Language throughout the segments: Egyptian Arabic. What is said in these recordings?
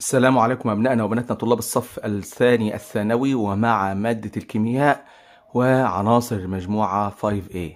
السلام عليكم أبنائنا وبناتنا طلاب الصف الثاني الثانوي ومع مادة الكيمياء وعناصر مجموعة 5A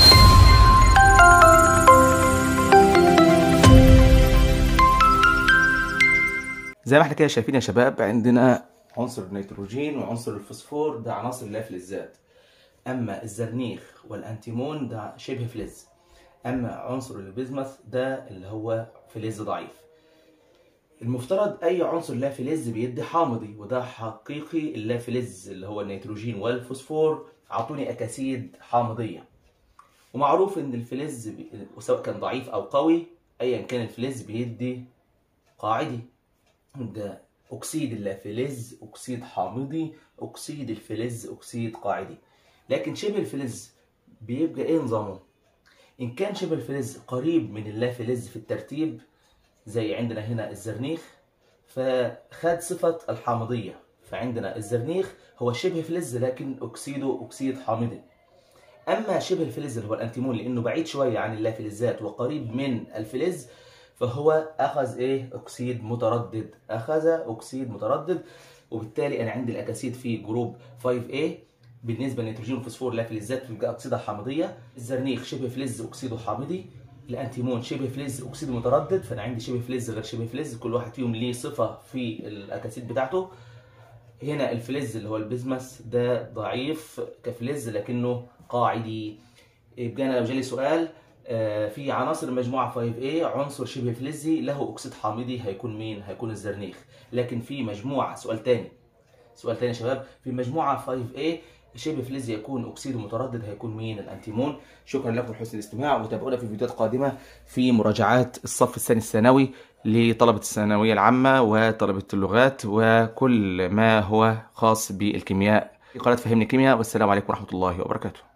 زي ما احنا كده شايفين يا شباب عندنا عنصر النيتروجين وعنصر الفوسفور ده عناصر لا فلزات أما الزرنيخ والأنتيمون ده شبه فلز أما عنصر البيزمث ده اللي هو فلز ضعيف المفترض اي عنصر لا فلز بيدي حامضي وده حقيقي اللا فلز اللي هو النيتروجين والفوسفور اعطوني اكاسيد حامضيه ومعروف ان الفلز بي... سواء كان ضعيف او قوي ايا كان الفلز بيدي قاعدي ده اكسيد اللافلز اكسيد حامضي اكسيد الفلز اكسيد قاعدي لكن شبه الفلز بيبقى ايه نظامه ان كان شبه الفلز قريب من اللافلز في الترتيب زي عندنا هنا الزرنيخ فخد صفة الحامضية فعندنا الزرنيخ هو شبه فلز لكن أكسيده أكسيد حامضي أما شبه الفلز اللي هو الأنتيمون لأنه بعيد شوية عن اللافلزات وقريب من الفلز فهو أخذ إيه أكسيد متردد أخذ أكسيد متردد وبالتالي أنا عندي الأكاسيد في جروب 5A بالنسبة للنيتروجين والفوسفور لافلزات بتبقى أكسيدها حامضية الزرنيخ شبه فلز أكسيده حامضي الانتيمون شبه فلز اكسيد متردد فانا عندي شبه فلز غير شبه فلز كل واحد فيهم ليه صفه في الاكاسيد بتاعته هنا الفلز اللي هو البيزمس ده ضعيف كفلز لكنه قاعدي يبقى انا لو جالي سؤال في عناصر المجموعه 5A عنصر شبه فلزي له اكسيد حامضي هيكون مين؟ هيكون الزرنيخ لكن في مجموعه سؤال تاني سؤال تاني يا شباب في مجموعه 5A شبه فلز يكون اكسيد متردد هيكون مين الانتيمون شكرا لكم لحسن الاستماع وتابعونا في فيديوهات قادمه في مراجعات الصف الثاني الثانوي لطلبه الثانويه العامه وطلبه اللغات وكل ما هو خاص بالكيمياء قناه فهمني كيمياء والسلام عليكم ورحمه الله وبركاته